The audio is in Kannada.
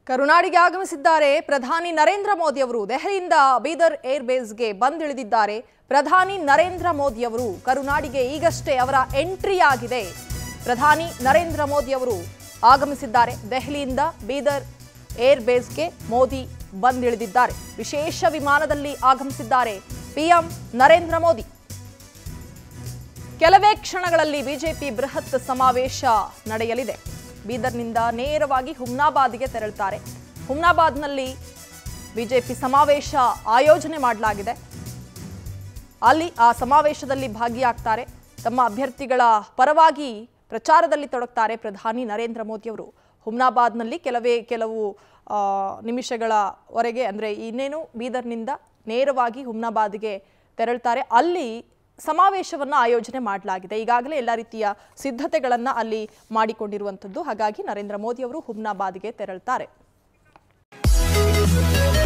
ಕರುನಾಡಿಗೆ ಆಗಮಿಸಿದ್ದಾರೆ ಪ್ರಧಾನಿ ನರೇಂದ್ರ ಮೋದಿ ಅವರು ದೆಹಲಿಯಿಂದ ಬೀದರ್ ಏರ್ ಬೇಸ್ಗೆ ಬಂದಿಳಿದಿದ್ದಾರೆ ಪ್ರಧಾನಿ ನರೇಂದ್ರ ಮೋದಿ ಅವರು ಕರುನಾಡಿಗೆ ಈಗಷ್ಟೇ ಅವರ ಎಂಟ್ರಿ ಆಗಿದೆ ಪ್ರಧಾನಿ ನರೇಂದ್ರ ಮೋದಿ ಅವರು ಆಗಮಿಸಿದ್ದಾರೆ ದೆಹಲಿಯಿಂದ ಬೀದರ್ ಏರ್ ಬೇಸ್ಗೆ ಮೋದಿ ಬಂದಿಳಿದಿದ್ದಾರೆ ವಿಶೇಷ ವಿಮಾನದಲ್ಲಿ ಆಗಮಿಸಿದ್ದಾರೆ ಪಿಎಂ ನರೇಂದ್ರ ಮೋದಿ ಕೆಲವೇ ಕ್ಷಣಗಳಲ್ಲಿ ಬಿಜೆಪಿ ಬೃಹತ್ ಸಮಾವೇಶ ನಡೆಯಲಿದೆ ಬೀದರ್ನಿಂದ ನೇರವಾಗಿ ಹುಮ್ನಾಬಾದ್ಗೆ ತೆರಳುತ್ತಾರೆ ಹುಮ್ನಾಬಾದ್ನಲ್ಲಿ ಬಿಜೆಪಿ ಸಮಾವೇಶ ಆಯೋಜನೆ ಮಾಡಲಾಗಿದೆ ಅಲ್ಲಿ ಆ ಸಮಾವೇಶದಲ್ಲಿ ಭಾಗಿಯಾಗ್ತಾರೆ ತಮ್ಮ ಅಭ್ಯರ್ಥಿಗಳ ಪರವಾಗಿ ಪ್ರಚಾರದಲ್ಲಿ ತೊಡಗ್ತಾರೆ ಪ್ರಧಾನಿ ನರೇಂದ್ರ ಮೋದಿ ಅವರು ಹುಮ್ನಾಬಾದ್ನಲ್ಲಿ ಕೆಲವೇ ಕೆಲವು ಆ, ನಿಮಿಷಗಳವರೆಗೆ ಅಂದರೆ ಇನ್ನೇನು ಬೀದರ್ನಿಂದ ನೇರವಾಗಿ ಹುಮ್ನಾಬಾದ್ಗೆ ತೆರಳ್ತಾರೆ ಅಲ್ಲಿ ಸಮಾವೇಶವನ್ನು ಆಯೋಜನೆ ಮಾಡಲಾಗಿದೆ ಈಗಾಗಲೇ ಎಲ್ಲ ರೀತಿಯ ಸಿದ್ಧತೆಗಳನ್ನು ಅಲ್ಲಿ ಮಾಡಿಕೊಂಡಿರುವಂಥದ್ದು ಹಾಗಾಗಿ ನರೇಂದ್ರ ಮೋದಿ ಅವರು ಹುಮ್ನಾಬಾದ್ಗೆ ತೆರಳ್ತಾರೆ